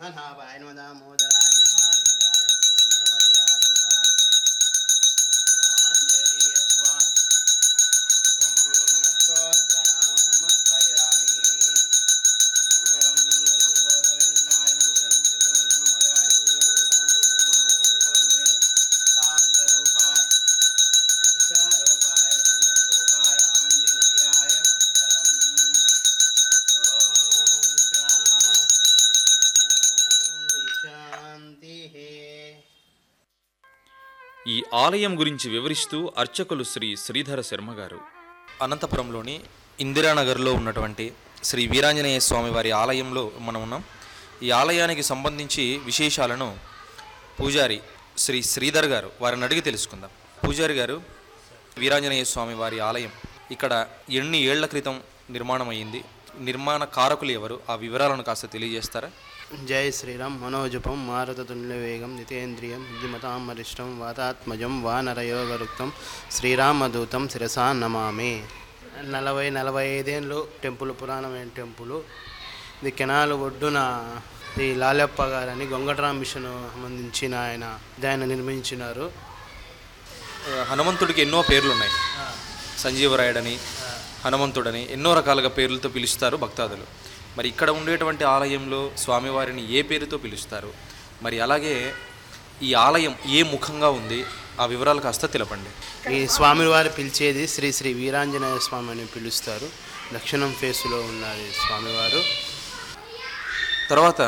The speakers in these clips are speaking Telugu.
పద్మనాభాయ నమ దామోదరాయ మహావీరాయ మంగళవర్యాయ నివాయ ఆంజనేయ స్వామి సంపూర్ణ స్తోత్రనామ సమర్పయామి మంగళం మంగళం గోధవేంద్రాయ మంగళం విగ్రహోదయాయ మంగళం రామభూమాయ మంగళం వేద శాంతరూపాయ ఈశారూపాయ శ్లోకాయ ఆంజనేయాయ మంగళం ఓం శాంతి శాంతి ఈ ఆలయం గురించి వివరిస్తూ అర్చకులు శ్రీ శ్రీధర శర్మ గారు అనంతపురంలోని ఇందిరానగర్లో ఉన్నటువంటి శ్రీ వీరాంజనేయ స్వామి వారి ఆలయంలో మనం ఉన్నాం ఈ ఆలయానికి సంబంధించి విశేషాలను పూజారి శ్రీ శ్రీధర్ గారు వారిని అడిగి తెలుసుకుందాం పూజారి గారు వీరాంజనేయ స్వామి వారి ఆలయం ఇక్కడ ఎన్ని ఏళ్ల క్రితం నిర్మాణం అయ్యింది నిర్మాణ కారకులు ఎవరు ఆ వివరాలను కాస్త తెలియజేస్తారా జై శ్రీరామ్ మనోజపం మారుతతుల్యవేగం నితేంద్రియం బుద్ధిమతాం వరిష్టం వాతాత్మజం వానరయోగరుక్తం శ్రీరామదూతం శిరసా నమామి నలభై నలభై ఐదేళ్ళు టెంపుల్ పురాణమైన టెంపుల్ ఇది కెనాల్ ఒడ్డున ఈ లాలప్ప గారని గొంగటరాం మిషన్ సంబంధించిన ఆయన ఆయన నిర్మించినారు ఆ, హనుమంతుడికి ఎన్నో పేర్లు ఉన్నాయి సంజీవరాయుడని హనుమంతుడని ఎన్నో రకాలుగా పేర్లతో పిలుస్తారు భక్తాదులు మరి ఇక్కడ ఉండేటువంటి ఆలయంలో స్వామివారిని ఏ పేరుతో పిలుస్తారు మరి అలాగే ఈ ఆలయం ఏ ముఖంగా ఉంది ఆ వివరాలు కాస్త తెలపండి ఈ స్వామివారు పిలిచేది శ్రీ శ్రీ వీరాంజనేయ స్వామి అని పిలుస్తారు దక్షిణం ఫేసులో ఉన్నది స్వామివారు తర్వాత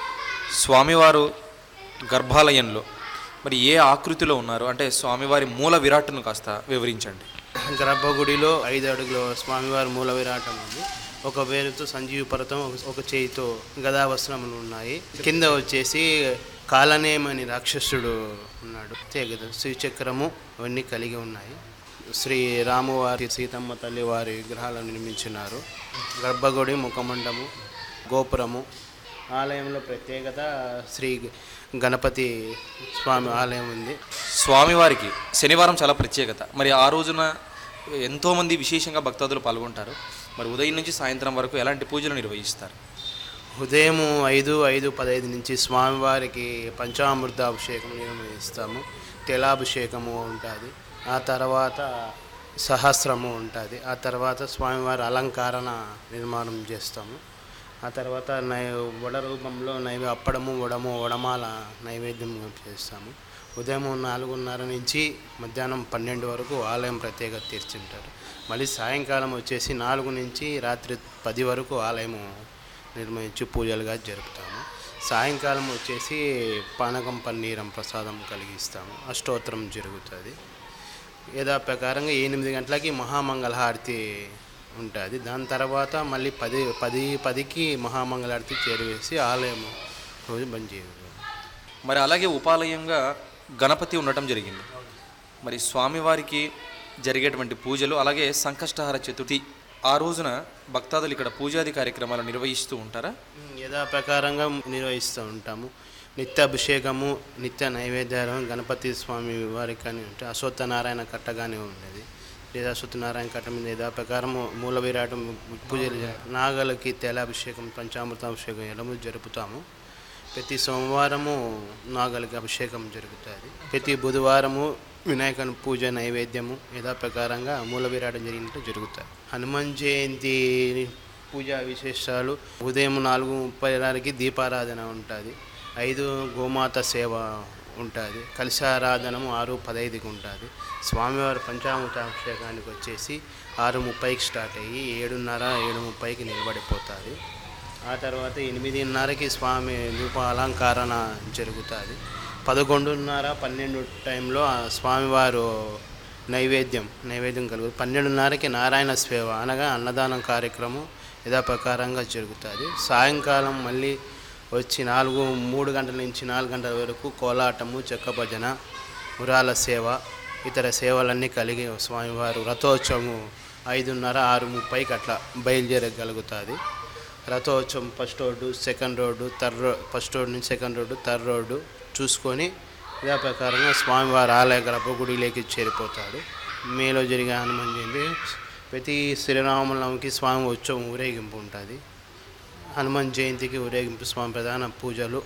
స్వామివారు గర్భాలయంలో మరి ఏ ఆకృతిలో ఉన్నారు అంటే స్వామివారి మూల విరాట్ను కాస్త వివరించండి గర్భగుడిలో ఐదు అడుగుల స్వామివారి మూల విరాటం ఉంది ఒక వేలుతో సంజీవ పర్వతం ఒక- ఒక చేయితో గదా వస్త్రములు ఉన్నాయి కింద వచ్చేసి కాలనేమని రాక్షసుడు ఉన్నాడు తెగద శ్రీచక్రము అవన్నీ కలిగి ఉన్నాయి శ్రీ రామువారి సీతమ్మ తల్లి వారి విగ్రహాలను నిర్మించినారు గర్భగుడి ముఖమండము గోపురము ఆలయంలో ప్రత్యేకత శ్రీ గణపతి స్వామి ఆలయం ఉంది స్వామివారికి శనివారం చాలా ప్రత్యేకత మరి ఆ రోజున ఎంతోమంది విశేషంగా భక్తాదులు పాల్గొంటారు మరి ఉదయం నుంచి సాయంత్రం వరకు ఎలాంటి పూజలు నిర్వహిస్తారు ఉదయం ఐదు ఐదు పదహైదు నుంచి స్వామివారికి పంచామృత అభిషేకం నిర్వహిస్తాము తెలాభిషేకము ఉంటుంది ఆ తర్వాత సహస్రము ఉంటుంది ఆ తర్వాత స్వామివారి అలంకరణ నిర్మాణం చేస్తాము ఆ తర్వాత నై వడ రూపంలో నైవే అప్పడము వడము వడమాల నైవేద్యం చేస్తాము ఉదయం నాలుగున్నర నుంచి మధ్యాహ్నం పన్నెండు వరకు ఆలయం ప్రత్యేకత తీర్చుంటారు మళ్ళీ సాయంకాలం వచ్చేసి నాలుగు నుంచి రాత్రి పది వరకు ఆలయము నిర్వహించి పూజలుగా జరుపుతాము సాయంకాలం వచ్చేసి పానకం పన్నీరం ప్రసాదం కలిగిస్తాము అష్టోత్తరం జరుగుతుంది యథా ప్రకారంగా ఎనిమిది గంటలకి మహామంగళహారతి ఉంటుంది దాని తర్వాత మళ్ళీ పది పది పదికి మహామంగళహారతి చేరువేసి ఆలయం రోజు బంద్ చేయదు మరి అలాగే ఉపాలయంగా గణపతి ఉండటం జరిగింది మరి స్వామివారికి జరిగేటువంటి పూజలు అలాగే సంకష్టహార చతుర్థి ఆ రోజున భక్తాదులు ఇక్కడ పూజాది కార్యక్రమాలు నిర్వహిస్తూ ఉంటారా యథా ప్రకారంగా నిర్వహిస్తూ ఉంటాము నిత్య అభిషేకము నిత్య నైవేద్యాలు గణపతి స్వామి వారికి కానీ ఉంటాయి అశ్వత్థనారాయణ కట్ట కానీ ఉండేది లేదా అశ్వత్థనారాయణ కట్ట మీద యథా ప్రకారము మూల విరాటం పూజలు జ- నాగలకి తైలాభిషేకం పంచామృతాభిషేకం ఎలము జరుపుతాము ప్రతి సోమవారము నాగలికి అభిషేకం జరుగుతుంది ప్రతి బుధవారము వినాయకుని పూజ నైవేద్యము యథా ప్రకారంగా మూల విరాటం జరిగినట్టు జరుగుతాయి హనుమాన్ జయంతి పూజా విశేషాలు ఉదయం నాలుగు ముప్పై ఆరుకి దీపారాధన ఉంటుంది ఐదు గోమాత సేవ ఉంటుంది కలశారాధనము ఆరు పదైదుకి ఉంటుంది స్వామివారి పంచామృతాభిషేకానికి వచ్చేసి ఆరు ముప్పైకి స్టార్ట్ అయ్యి ఏడున్నర ఏడు ముప్పైకి నిలబడిపోతుంది ఆ తర్వాత ఎనిమిదిన్నరకి స్వామి రూప అలంకరణ జరుగుతుంది పదకొండున్నర పన్నెండు టైంలో ఆ స్వామివారు నైవేద్యం నైవేద్యం కలుగు పన్నెండున్నరకి నారాయణ సేవ అనగా అన్నదానం కార్యక్రమం యథాప్రకారంగా జరుగుతుంది సాయంకాలం మళ్ళీ వచ్చి నాలుగు మూడు గంటల నుంచి నాలుగు గంటల వరకు కోలాటము చెక్క భజన ఉరాల సేవ ఇతర సేవలన్నీ కలిగి స్వామివారు రథోత్సవము ఐదున్నర ఆరు ముప్పైకి అట్లా బయలుదేరగలుగుతుంది రథోత్సవం first road second road third road first road నుంచి సెకండ్ రోడ్డు థర్డ్ రోడ్డు చూసుకొని ఇదే ప్రకారంగా స్వామివారి ఆలయ గర్భగుడిలోకి చేరిపోతాడు మేలో జరిగే హనుమాన్ జయంతి ప్రతి శ్రీరామనవమికి స్వామి ఉత్సవం ఊరేగింపు ఉంటుంది హనుమాన్ జయంతికి ఊరేగింపు స్వామి ప్రధాన పూజలు